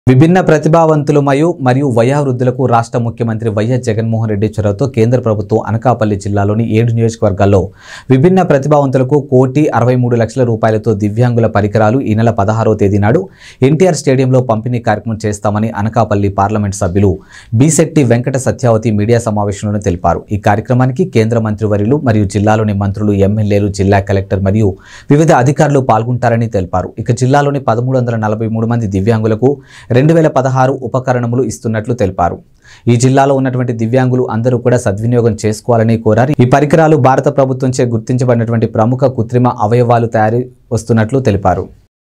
విభిన్న ప్రతిభావంతులు మరియు మరియు వయోవృద్ధులకు రాష్ట్ర ముఖ్యమంత్రి వైఎస్ జగన్మోహన్ రెడ్డి చొరవతో కేంద్ర ప్రభుత్వం అనకాపల్లి జిల్లాలోని ఏడు నియోజకవర్గాల్లో విభిన్న ప్రతిభావంతులకు కోటి అరవై మూడు లక్షల రూపాయలతో దివ్యాంగుల పరికరాలు ఈ నెల పదహారవ తేదీ నాడు ఎన్టీఆర్ స్టేడియంలో పంపిణీ కార్యక్రమం చేస్తామని అనకాపల్లి పార్లమెంట్ సభ్యులు బీశెట్టి వెంకట సత్యావతి మీడియా సమావేశంలో తెలిపారు ఈ కార్యక్రమానికి కేంద్ర మంత్రివర్యులు మరియు జిల్లాలోని మంత్రులు ఎమ్మెల్యేలు జిల్లా కలెక్టర్ మరియు వివిధ అధికారులు పాల్గొంటారని తెలిపారు ఇక జిల్లాలోని పదమూడు వందల నలభై మూడు మంది దివ్యాంగులకు రెండు వేల పదహారు ఉపకరణములు ఇస్తున్నట్లు తెలిపారు ఈ జిల్లాలో ఉన్నటువంటి దివ్యాంగులు అందరూ కూడా సద్వినియోగం చేసుకోవాలని కోరారు ఈ పరికరాలు భారత ప్రభుత్వంచే గుర్తించబడినటువంటి ప్రముఖ కృత్రిమ అవయవాలు తయారీ వస్తున్నట్లు తెలిపారు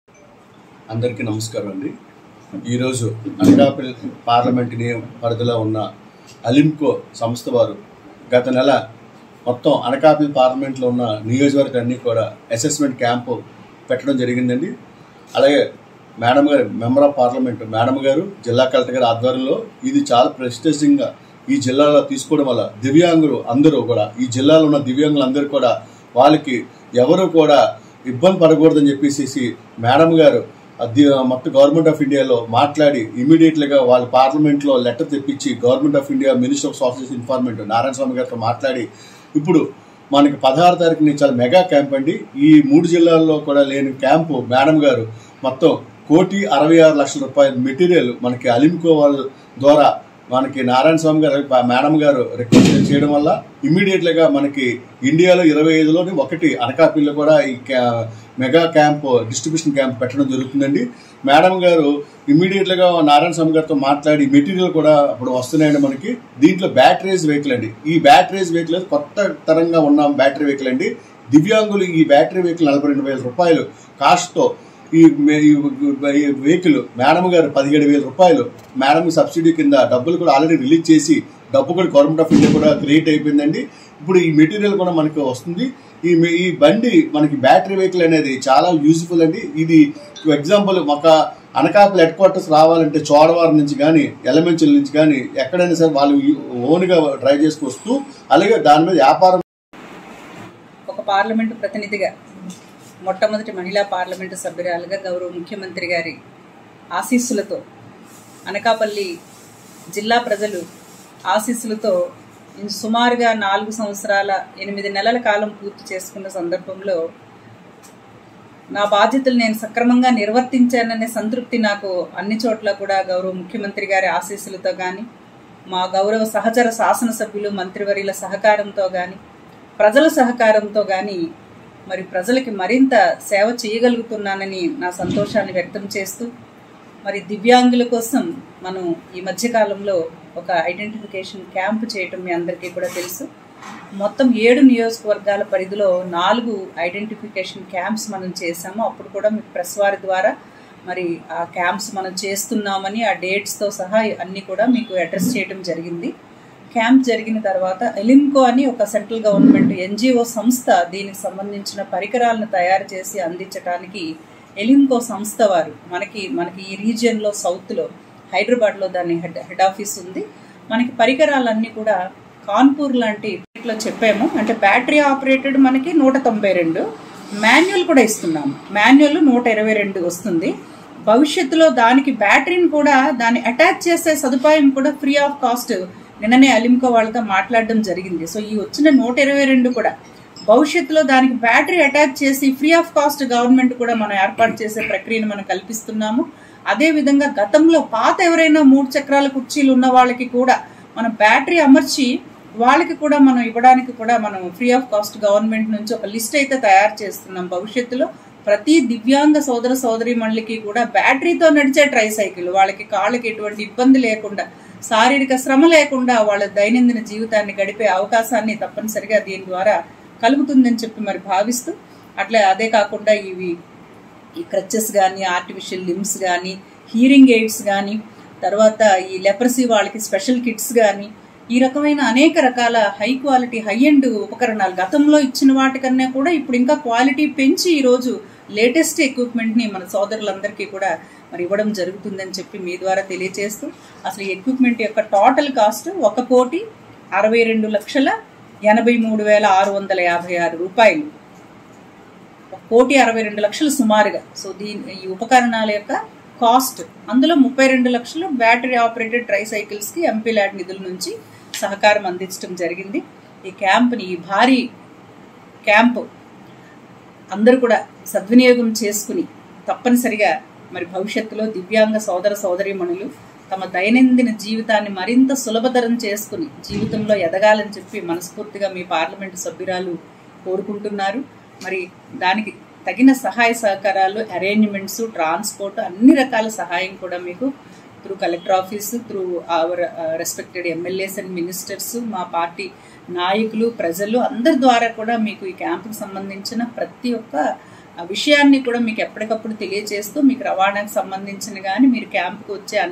అందరికీ నమస్కారం అండి ఈరోజు అనకాపల్లి పార్లమెంట్ నియమ పరిధిలో ఉన్న అలింకో సంస్థ వారు గత నెల మొత్తం అనకాపల్లి పార్లమెంట్లో ఉన్న నియోజకవర్గాన్ని కూడా అసెస్మెంట్ క్యాంపు పెట్టడం జరిగిందండి అలాగే మేడం గారు మెంబర్ ఆఫ్ పార్లమెంట్ మేడం గారు జిల్లా కలెక్టర్ గారి ఆధ్వర్యంలో ఇది చాలా ప్రెస్టేజింగ్గా ఈ జిల్లాలో తీసుకోవడం వల్ల దివ్యాంగులు అందరూ కూడా ఈ జిల్లాలో ఉన్న దివ్యాంగులు అందరూ కూడా వాళ్ళకి ఎవరు కూడా ఇబ్బంది పడకూడదని చెప్పేసి మేడం గారు అది మొత్తం గవర్నమెంట్ ఆఫ్ ఇండియాలో మాట్లాడి ఇమీడియట్లీగా వాళ్ళ పార్లమెంట్లో లెటర్ తెప్పించి government of India minister of social informant Narayana Swamy గారితో మాట్లాడి ఇప్పుడు మనకి పదహారు తారీఖు నుంచి చాలా మెగా క్యాంప్ అండి ఈ మూడు జిల్లాల్లో కూడా లేని క్యాంపు మేడం గారు మొత్తం కోటి అరవై ఆరు లక్షల రూపాయల మెటీరియల్ మనకి అలింకో వాళ్ళ ద్వారా మనకి నారాయణ స్వామి గారు మేడం గారు రిక్వెస్ట్ చేయడం వల్ల ఇమీడియట్లీగా మనకి ఇండియాలో ఇరవై ఐదులోని ఒకటి అనకాపల్లిలో కూడా ఈ క్యా- మెగా క్యాంప్ డిస్ట్రిబ్యూషన్ క్యాంప్ పెట్టడం జరుగుతుందండి మేడం గారు ఇమీడియట్లీగా నారాయణ స్వామి గారితో మాట్లాడి మెటీరియల్ కూడా అప్పుడు వస్తున్నాయండి మనకి దీంట్లో బ్యాటరీస్ వెహికల్ అండి ఈ బ్యాటరీస్ వెహికల్ కొత్త తరంగా ఉన్న బ్యాటరీ వెహికల్ అండి దివ్యాంగులు ఈ బ్యాటరీ వెహికల్ నలభై రెండు వేల రూపాయలు కాస్ట్తో ఈ మే- ఈ ఈ వెహికల్ మేడం గారు పదిహేడు వేల రూపాయలు మేడం సబ్సిడీ కింద డబ్బులు కూడా ఆల్రెడీ రిలీజ్ చేసి డబ్బు కూడా గవర్నమెంట్ ఆఫ్ ఇండియా కూడా క్రియేట్ అయిపోయిందండి ఇప్పుడు ఈ మెటీరియల్ కూడా మనకి వస్తుంది ఈ మె- ఈ బండి మనకి బ్యాటరీ వెహికల్ అనేది చాలా యూజ్ఫుల్ అండి ఇది ఎగ్జాంపుల్ ఒక అనకాపల్లి హెడ్ క్వార్టర్స్ రావాలంటే చోడవరం నుంచి కానీ ఎలమెంచల్ నుంచి కానీ ఎక్కడైనా సరే వాళ్ళు ఓన్గా డ్రైవ్ చేసుకొస్తూ అలాగే దాని మీద వ్యాపారం ఒక పార్లమెంటు ప్రతినిధిగా మొట్టమొదటి మహిళా పార్లమెంటు సభ్యురాలుగా గౌరవ ముఖ్యమంత్రి గారి ఆశీస్సులతో అనకాపల్లి జిల్లా ప్రజలు ఆశీస్సులతో ఇన్ సుమారుగా నాలుగు సంవత్సరాల ఎనిమిది నెలల కాలం పూర్తి చేసుకున్న సందర్భంలో నా బాధ్యతలు నేను సక్రమంగా నిర్వర్తించాననే సంతృప్తి నాకు అన్ని చోట్ల కూడా గౌరవ ముఖ్యమంత్రి గారి ఆశీస్సులతో కానీ మా గౌరవ సహచర శాసనసభ్యులు మంత్రివర్యుల సహకారంతో కానీ ప్రజల సహకారంతో కానీ మరి ప్రజలకి మరింత సేవ చేయగలుగుతున్నానని నా సంతోషాన్ని వ్యక్తం చేస్తూ మరి దివ్యాంగుల కోసం మనం ఈ మధ్యకాలంలో ఒక ఐడెంటిఫికేషన్ క్యాంప్ చేయటం మీ అందరికీ కూడా తెలుసు మొత్తం ఏడు నియోజకవర్గాల పరిధిలో నాలుగు ఐడెంటిఫికేషన్ క్యాంప్స్ మనం చేసాము అప్పుడు కూడా మీకు ప్రెస్ వారి ద్వారా మరి ఆ క్యాంప్స్ మనం చేస్తున్నామని ఆ డేట్స్తో సహా అన్నీ కూడా మీకు అడ్రస్ చేయడం జరిగింది క్యాంప్ జరిగిన తర్వాత ఎలింకో అని ఒక సెంట్రల్ గవర్నమెంట్ ఎన్జిఓ సంస్థ దీనికి సంబంధించిన పరికరాలను తయారు చేసి అందించడానికి ఎలింకో సంస్థ వారు మనకి మనకి ఈ రీజియన్లో సౌత్లో హైదరాబాద్లో దాని హెడ్ హెడ్ ఆఫీస్ ఉంది మనకి పరికరాలన్నీ కూడా కాన్పూర్ లాంటి లో చెప్పాము అంటే బ్యాటరీ ఆపరేటెడ్ మనకి నూట తొంభై రెండు మాన్యువల్ కూడా ఇస్తున్నాము మాన్యువల్ నూట ఇరవై రెండు వస్తుంది భవిష్యత్తులో దానికి బ్యాటరీని కూడా దాన్ని అటాచ్ చేసే సదుపాయం కూడా ఫ్రీ ఆఫ్ కాస్ట్ నిన్ననే అలింకో వాళ్ళతో మాట్లాడడం జరిగింది సో ఈ వచ్చిన నూట ఇరవై రెండు కూడా భవిష్యత్తులో దానికి బ్యాటరీ అటాచ్ చేసి ఫ్రీ ఆఫ్ కాస్ట్ గవర్నమెంట్ కూడా మనం ఏర్పాటు చేసే ప్రక్రియను మనం కల్పిస్తున్నాము అదే విధంగా గతంలో పాత ఎవరైనా మూడు చక్రాల కుర్చీలు ఉన్న వాళ్ళకి కూడా మనం బ్యాటరీ అమర్చి వాళ్ళకి కూడా మనం ఇవ్వడానికి కూడా మనం ఫ్రీ ఆఫ్ కాస్ట్ గవర్నమెంట్ నుంచి ఒక లిస్ట్ అయితే తయారు చేస్తున్నాం భవిష్యత్తులో ప్రతి దివ్యాంగ సోదర సోదరి మళ్ళకి కూడా బ్యాటరీతో నడిచే ట్రై సైకిల్ వాళ్ళకి కాళ్ళకి ఎటువంటి ఇబ్బంది లేకుండా శారీరక శ్రమ లేకుండా వాళ్ళ దైనందిన జీవితాన్ని గడిపే అవకాశాన్ని తప్పనిసరిగా దీని ద్వారా కలుగుతుందని చెప్పి మరి భావిస్తూ అట్లా అదే కాకుండా ఇవి ఈ క్రచెస్ కానీ ఆర్టిఫిషియల్ లిమ్స్ కానీ హీరింగ్ ఎయిడ్స్ కానీ తర్వాత ఈ లెపరసీ వాళ్ళకి స్పెషల్ కిట్స్ కానీ ఈ రకమైన అనేక రకాల హై క్వాలిటీ హై ఎండ్ ఉపకరణాలు గతంలో ఇచ్చిన వాటికన్నా కూడా ఇప్పుడు ఇంకా క్వాలిటీ పెంచి ఈరోజు లేటెస్ట్ ఎక్విప్మెంట్ని మన సోదరులందరికీ కూడా మరి ఇవ్వడం జరుగుతుందని చెప్పి మీ ద్వారా తెలియజేస్తూ అసలు ఈ ఎక్విప్మెంట్ యొక్క టోటల్ కాస్ట్ ఒక కోటి అరవై రెండు లక్షల ఎనభై మూడు వేల ఆరు వందల యాభై ఆరు రూపాయలు ఒక కోటి అరవై రెండు లక్షలు సుమారుగా సో దీని ఈ ఉపకరణాల యొక్క కాస్ట్ అందులో ముప్పై రెండు లక్షలు బ్యాటరీ ఆపరేటెడ్ ట్రై సైకిల్స్కి ఎంపీ ల్యాడ్ నిధుల నుంచి సహకారం అందించడం జరిగింది ఈ క్యాంప్ని ఈ భారీ క్యాంపు అందరూ కూడా సద్వినియోగం చేసుకుని తప్పనిసరిగా మరి భవిష్యత్తులో దివ్యాంగ సోదర సోదరీమణులు తమ దైనందిన జీవితాన్ని మరింత సులభతరం చేసుకుని జీవితంలో ఎదగాలని చెప్పి మనస్ఫూర్తిగా మీ పార్లమెంటు సభ్యురాలు కోరుకుంటున్నారు మరి దానికి తగిన సహాయ సహకారాలు అరేంజ్మెంట్స్ ట్రాన్స్పోర్ట్ అన్ని రకాల సహాయం కూడా మీకు through collector office through our respected MLAs and ministers మా పార్టీ నాయకులు ప్రజలు అందరి ద్వారా కూడా మీకు ఈ క్యాంపుకి సంబంధించిన ప్రతి ఒక్క విషయాన్ని కూడా మీకు ఎప్పటికప్పుడు తెలియజేస్తూ మీకు రవాణాకు సంబంధించిన కానీ మీరు క్యాంపుకి వచ్చే అన్ని